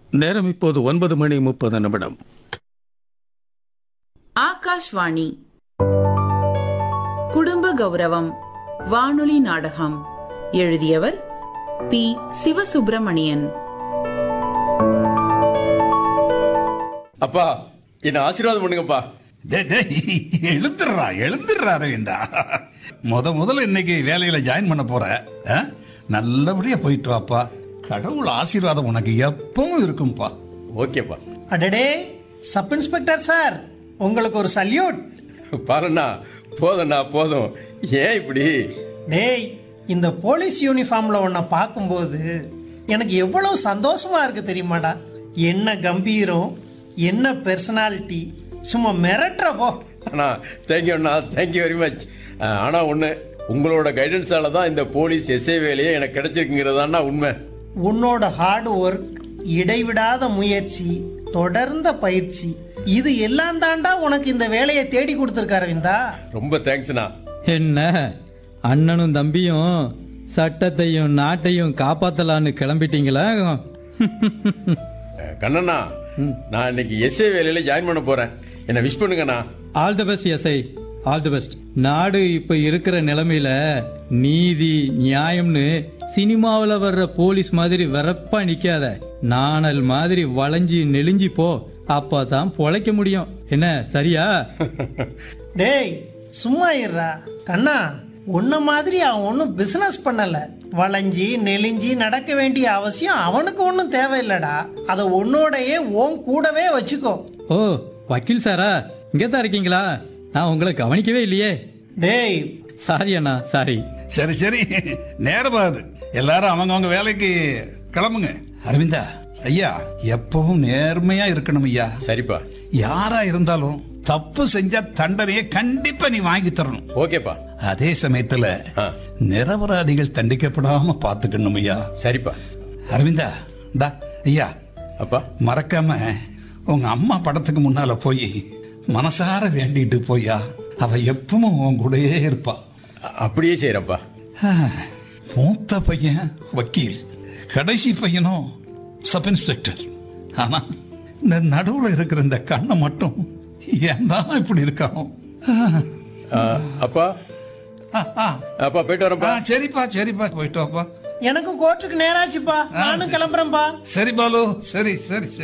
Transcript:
நேரம் இப்போது ஒன்பது மணி முப்பது நிமிடம் ஆகாஷ்வாணி குடும்ப கௌரவம் வானொலி நாடகம் எழுதியவர் பி சிவசுப்பிரமணியன் அப்பா என்ன ஆசீர்வாதம் பண்ணுங்கப்பா டேய், டேய், எழுந்துடுறா எழுந்துடுறா அரவிந்தா முத முதல்ல இன்னைக்கு வேலையில ஜாயின் பண்ண போற ஆ? நல்லபடியா போயிட்டு வாப்பா கடவுள் ஆசீர்வாதம் உனக்கு எப்பவும் இருக்கும்பா ஓகேப்பா அடடே சப் இன்ஸ்பெக்டர் சார் உங்களுக்கு ஒரு சல்யூட் பாருண்ணா போதும்ண்ணா போதும் ஏன் இப்படி டேய் இந்த போலீஸ் யூனிஃபார்ம்ல உன்னை பார்க்கும்போது எனக்கு எவ்வளவு சந்தோஷமா இருக்கு தெரியுமாடா என்ன கம்பீரம் என்ன பெர்சனாலிட்டி சும்மா மிரட்டுற போ அண்ணா தேங்க்யூ அண்ணா தேங்க்யூ வெரி மச் ஆனா ஒண்ணு உங்களோட கைடன்ஸால தான் இந்த போலீஸ் எஸ்ஐ வேலையே எனக்கு கிடைச்சிருக்குங்கிறதாண்ணா உண்மை உன்னோட ஹார்ட் ஒர்க் இடைவிடாத முயற்சி தொடர்ந்த பயிற்சி இது எல்லாம் தாண்டா உனக்கு இந்த வேலையை தேடி கொடுத்துருக்க அரவிந்தா ரொம்ப தேங்க்ஸ்ண்ணா என்ன அண்ணனும் தம்பியும் சட்டத்தையும் நாட்டையும் காப்பாத்தலான்னு கிளம்பிட்டீங்களா அஹ், கண்ணண்ணா நான் இன்னைக்கு எஸ்ஐ வேலையில ஜாயின் பண்ண போறேன் என்ன விஷ் பண்ணுங்கண்ணா all the best SI all the best நாடு இப்ப இருக்கிற நிலைமையில நீதி நியாயம்னு சினிமாவில் வர்ற போலீஸ் மாதிரி வெறப்பா நிக்காத நாணல் மாதிரி வளைஞ்சி நெளிஞ்சி போ அப்பதான் பொழைக்க முடியும் என்ன சரியா டேய் சும்மா இருடா கண்ணா உன்ன மாதிரி அவன் ஒன்றும் பிசினஸ் பண்ணல வளைஞ்சி நெளிஞ்சி நடக்க வேண்டிய அவசியம் அவனுக்கு ஒன்றும் தேவையில்லடா அதை உன்னோடையே உன் கூடவே வச்சுக்கோ ஓ வக்கீல் சாரா இங்கே தான் இருக்கீங்களா நான் உங்களை கவனிக்கவே இல்லையே டேய் சாரி அண்ணா சாரி சரி சரி நேரமாகுது எல்லாரும் அவங்கவங்க வேலைக்கு கிளம்புங்க அரவிந்தா ஐயா எப்பவும் நேர்மையா இருக்கணும் ஐயா சரிப்பா யாரா இருந்தாலும் தப்பு செஞ்சா தண்டனையை கண்டிப்பா நீ வாங்கி தரணும் ஓகேப்பா அதே சமயத்துல ஆ. நிரபராதிகள் தண்டிக்கப்படாம பாத்துக்கணும் ஐயா சரிப்பா அரவிந்தா தா ஐயா அப்பா மறக்காம உங்க அம்மா படத்துக்கு முன்னால போய் மனசார வேண்டிட்டு போயா அவ எப்பவும் உன் கூடயே இருப்பா அ- அப்படியே செய்யறப்பா ஆ, மூத்த பையன் வக்கீல் கடைசி பையனும் சப் இன்ஸ்பெக்டர் ஆனா இந்த நடுவுல இருக்கிற இந்த கண்ணை மட்டும் ஏன் தான் இப்படி இருக்கானோ ஆ, அப்பா ஆ, ஆ. அப்பா போயிட்டு ஆ, வரேன்ப்பா சரிப்பா சரிப்பா போயிட்டு வாப்பா எனக்கும் கோர்ட்டுக்கு நேராச்சுப்பா நானும் கிளம்புறேன்ப்பா சரி பாலு சரி சரி சரி